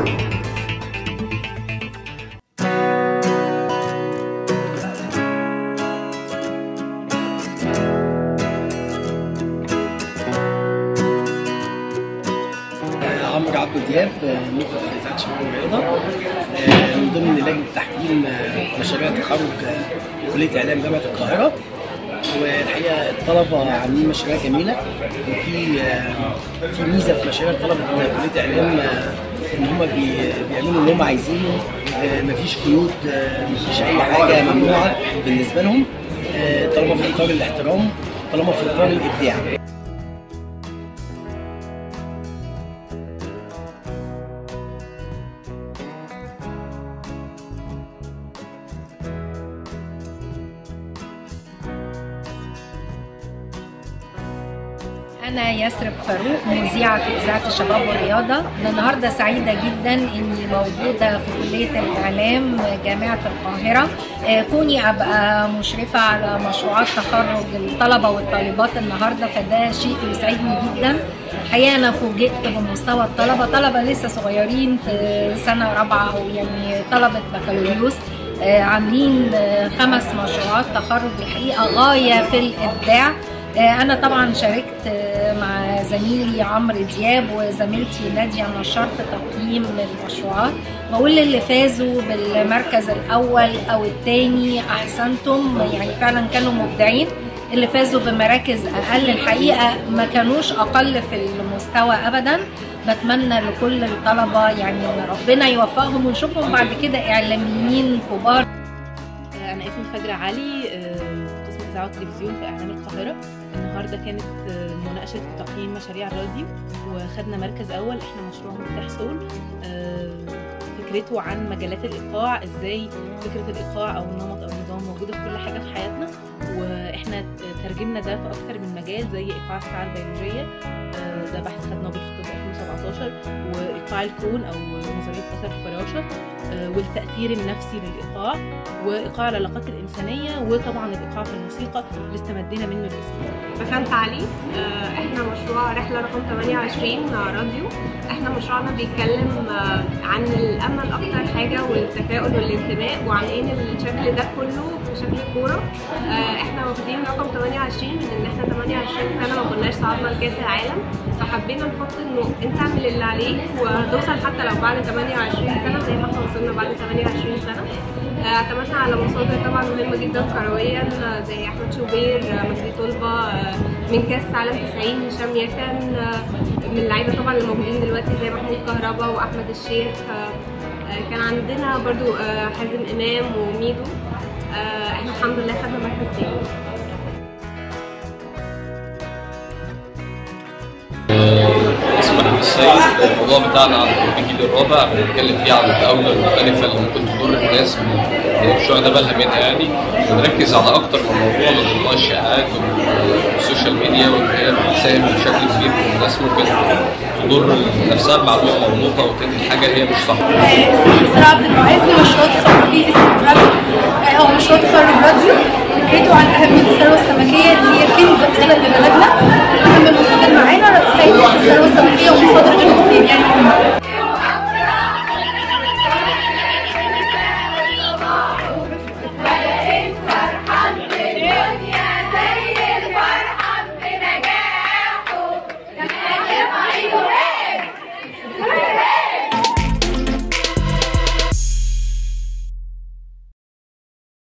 عمرو عبد دياب مخرج في اذاعه شباب الرياضه آه، من ضمن لجنه تحكيم آه، مشاريع تخرج آه، كليه اعلام جامعه القاهره والحقيقه الطلبه عاملين مشاريع جميله وفي آه، في ميزه في مشاريع طلبه كليه اعلام آه، ان هم بي- بيعملوا اللي هم عايزينه آه، مفيش قيود آه، مفيش اي حاجه ممنوعه بالنسبه لهم آه، طالما في اطار الاحترام طالما في اطار الابداع أنا يسرب فاروق مذيعة في إذاعة الشباب والرياضة أنا النهاردة سعيدة جدا إني موجودة في كلية الإعلام جامعة القاهرة آه، كوني أبقى مشرفة على مشروعات تخرج الطلبة والطالبات النهاردة فده شيء يسعدني جدا الحقيقة أنا فوجئت بمستوى الطلبة طلبة لسه صغيرين في سنة رابعة أو يعني طلبة بكالوريوس آه، عاملين آه، خمس مشروعات تخرج الحقيقة غاية في الإبداع آه، أنا طبعا شاركت آه، مع زميلي عمرو دياب وزميلتي نادية نشرت تقييم المشروعات بقول للي فازوا بالمركز الأول أو الثاني أحسنتم يعني فعلا كانوا مبدعين اللي فازوا بمراكز أقل الحقيقة ما كانوش أقل في المستوى أبدا بتمنى لكل الطلبة يعني إن ربنا يوفقهم ونشوفهم بعد كده إعلاميين كبار أنا اسمي فجر علي آه، قسم إذاعة وتلفزيون في إعلام القاهرة النهاردة كانت آه، مناقشة تقييم مشاريع الراديو وخدنا مركز أول إحنا مشروع مفتاح سول آه، فكرته عن مجالات الإيقاع إزاي فكرة الإيقاع أو النمط أو النظام موجودة في كل حاجة في حياتنا وإحنا ترجمنا ده في أكتر من مجال زي إيقاع الساعة البيولوجية آه، ده بحث خد نوبل في الطب 2017 وإيقاع الكون أو نظرية أثر الفراشة آه، والتأثير النفسي للإيقاع وايقاع العلاقات الانسانيه وطبعا الايقاع في الموسيقى اللي استمدينا منه الاسم بسنت علي آه، احنا مشروع رحله رقم 28 راديو احنا مشروعنا بيتكلم آه، عن الامل اكتر حاجه والتفاؤل والانتماء وعاملين الشكل ده كله في شكل كوره آه، احنا واخدين رقم 28 من ان احنا 28 سنه ما كناش صعدنا لكاس العالم فحبينا نحط انه انت اعمل اللي عليك وهتوصل حتى لو بعد 28 سنه زي ما احنا وصلنا بعد 28 سنه آه، اعتمدنا على مصادر طبعا مهمه جدا كرويا آه، زي احمد شوبير آه، مجدي طلبه آه، من كاس عالم 90 هشام يكن آه، من اللعيبه طبعا اللي موجودين دلوقتي زي محمود كهربا واحمد الشيخ آه، آه، كان عندنا برضو آه، حازم امام وميدو آه، احنا الحمد لله خدنا مركز تاني اسمي محمد السيد الموضوع بتاعنا عن الجيل الرابع بنتكلم فيه عن الدولة المختلفة اللي ممكن تضر الناس من مش واخدة بالها منها يعني ونركز على أكتر من موضوع من ضمنها الشائعات والسوشيال ميديا وإن هي بتساهم بشكل كبير في الناس ممكن تضر نفسها بمعلومة مغلوطة وتنقل حاجة هي مش صح. اسراء عبد المعز مشروع تخرجي اسمه راديو آه، هو مشروع تخرج راديو فكرته عن اهميه الثروه السمكيه اللي هي كنز غلط لبلدنا اهم المصادر معانا سيد الثروه السمكيه ومصادر غير مفيده